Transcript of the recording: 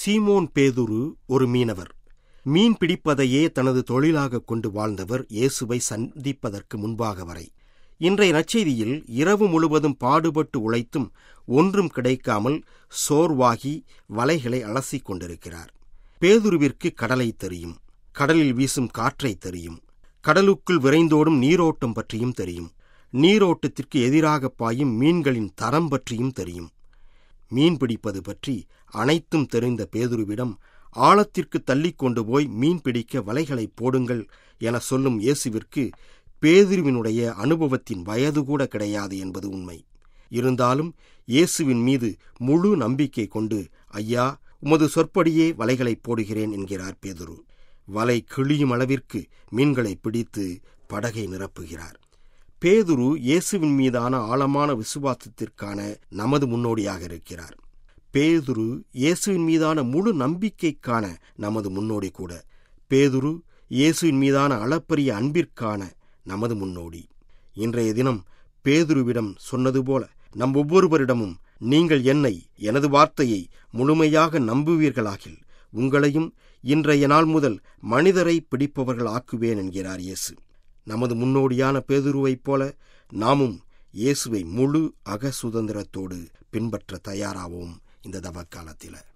சீமோன் பேதுரு ஒரு மீனவர் மீன் பிடிப்பதையே தனது தொழிலாக கொண்டு வாழ்ந்தவர் இயேசுவை சந்திப்பதற்கு முன்பாக வரை இன்றைய நற்செய்தியில் இரவு முழுவதும் பாடுபட்டு உழைத்தும் ஒன்றும் கிடைக்காமல் சோர்வாகி வலைகளை அலசிக் கொண்டிருக்கிறார் பேதுருவிற்கு கடலை தெரியும் கடலில் வீசும் காற்றை தெரியும் கடலுக்குள் விரைந்தோடும் நீரோட்டம் பற்றியும் தெரியும் நீரோட்டத்திற்கு எதிராக பாயும் மீன்களின் தரம் பற்றியும் தெரியும் மீன் பிடிப்பது பற்றி அனைத்தும் தெரிந்த பேதுருவிடம் ஆழத்திற்கு தள்ளிக் கொண்டு போய் மீன் பிடிக்க வலைகளை போடுங்கள் என சொல்லும் இயேசுவிற்கு பேதுருவினுடைய அனுபவத்தின் வயது கூட கிடையாது என்பது உண்மை இருந்தாலும் இயேசுவின் மீது முழு நம்பிக்கை கொண்டு ஐயா உமது சொற்படியே வலைகளை போடுகிறேன் என்கிறார் பேதுரு வலை கிழியும் அளவிற்கு மீன்களை பிடித்து படகை நிரப்புகிறார் பேதுரு இயேசுவின் மீதான ஆழமான விசுவாசத்திற்கான நமது முன்னோடியாக இருக்கிறார் பேதுரு இயேசுவின் மீதான முழு நம்பிக்கைக்கான நமது முன்னோடி கூட பேதுரு இயேசுவின் மீதான அளப்பரிய அன்பிற்கான நமது முன்னோடி இன்றைய தினம் பேதுருவிடம் சொன்னது போல நம் ஒவ்வொருவரிடமும் நீங்கள் என்னை எனது வார்த்தையை முழுமையாக நம்புவீர்களாகில் உங்களையும் இன்றைய நாள் முதல் மனிதரை பிடிப்பவர்கள் ஆக்குவேன் என்கிறார் இயேசு நமது முன்னோடியான பேதுருவைப் போல நாமும் இயேசுவை முழு அக சுதந்திரத்தோடு பின்பற்ற தயாராவோம் இந்த தவக்காலத்தில்